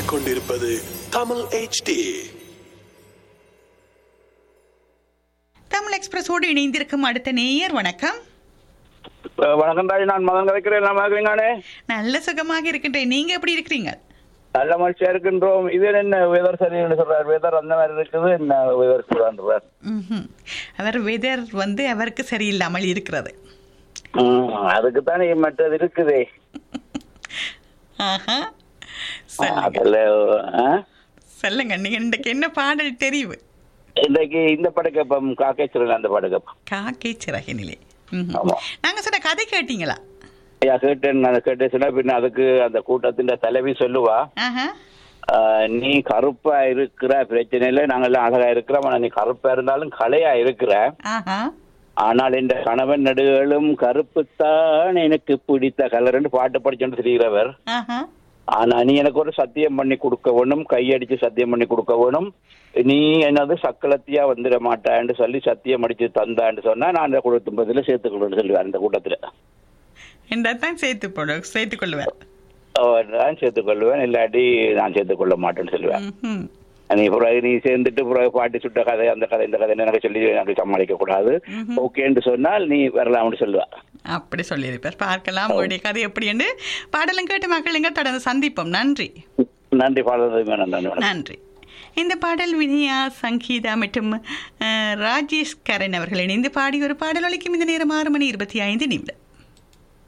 கேட்டுக்கொண்டிருப்பது தமிழ் HD தமிழ் எக்ஸ்பிரஸோடு இணைந்திருக்கும் அடுத்த நேயர் வணக்கம் அஹ் வணக்கம் தாய் நான் மகன் கிடைக்கிறேன் நல்லா இருக்கிறீங்கண்ணே நல்ல சுகமாக இருக்கின்றேன் நீங்க எப்படி இருக்கிறீங்க நல்ல மனுஷியா இருக்கின்றோம் இது என்ன வெதர் சரின்னு சொல்றாரு வெதர் அந்த மாதிரி இருக்குது என்ன வெதர் சொல்றான்றார் ம்ஹும். அவர் வெதர் வந்து அவருக்கு சரியில்லாமல் இருக்கிறது அதுக்கு தானே மற்றது இருக்குதே ஆஹா சொல்லுங்க அதுல ஆ? சொல்லுங்க நீங்க இன்றைக்கு என்ன பாடல் தெரிவு இன்றைக்கு இந்த படக்கப்பம் காக்கேஸ்வரன் அந்த படக்கப்பம் காக்கை சிறகினிலே ம்ஹும். ஆமா. நாங்க சொன்ன கதை கேட்டீங்களா ஐயா கேட்டேன் நான் கேட்டேன் சொன்னா பின்ன அதுக்கு அந்த கூட்டத்தின் தலைவி சொல்லுவா ஆஹா ஆஹ், நீ கருப்பா இருக்கிற பிரச்சனை இல்லை நாங்கெல்லாம் அழகா இருக்கிறோம் ஆனா நீ கருப்பா இருந்தாலும் கலையா இருக்கிற ஆஹா ஆனால் இந்த கணவன் நடுகளும் கருப்புத்தான் எனக்கு பிடித்த கலர்னு பாட்டு படிச்சுட்டு திரிகிறவர் ஆஹா ஆனா நீ எனக்கு ஒரு சத்தியம் பண்ணி கொடுக்க வேணும் கையடிச்சு சத்தியம் பண்ணி கொடுக்க வேணும் நீ என்னது சக்கலத்தியா வந்துட மாட்டான்னு சொல்லி சத்தியம் அடிச்சு தந்தான்னு சொன்னா நான் அந்த குடும்பத்துல சேர்த்துக்கொள்ளு சொல்லுவேன் அந்த கூட்டத்துல என்றதான் சேர்த்து போடு சேர்த்துக் கொள்வேன் அவர் நான் சேர்த்துக்கொள்வேன் இல்லாட்டி நான் சேர்த்துக்கொள்ள மாட்டேன்னு சொல்லுவேன் ம்ஹும். நீ பிறகு நீ சேர்ந்துட்டு பிறகு பாட்டி சுட்ட கதை அந்த கதை இந்த கதை எனக்கு சொல்லி எனக்கு சமாளிக்க கூடாது ஓகேன்னு சொன்னால் நீ வரலாம்னு சொல்லுவா அப்படி சொல்லியிருப்பார் பார்க்கலாம் உங்களுடைய கதை எப்படி என்று பாடலும் கேட்டு மக்களுங்க தொடர்ந்து சந்திப்போம் நன்றி நன்றி பாடுறது நன்றி வணக்கம். நன்றி இந்த பாடல் வினியா சங்கீதா மற்றும் அஹ், ராஜேஷ் கரன் அவர்கள் இணைந்து பாடிய ஒரு பாடல் ஒலிக்கும் இந்த நேரம் ஆறு மணி இருபத்தி ஐந்து நிமிடம்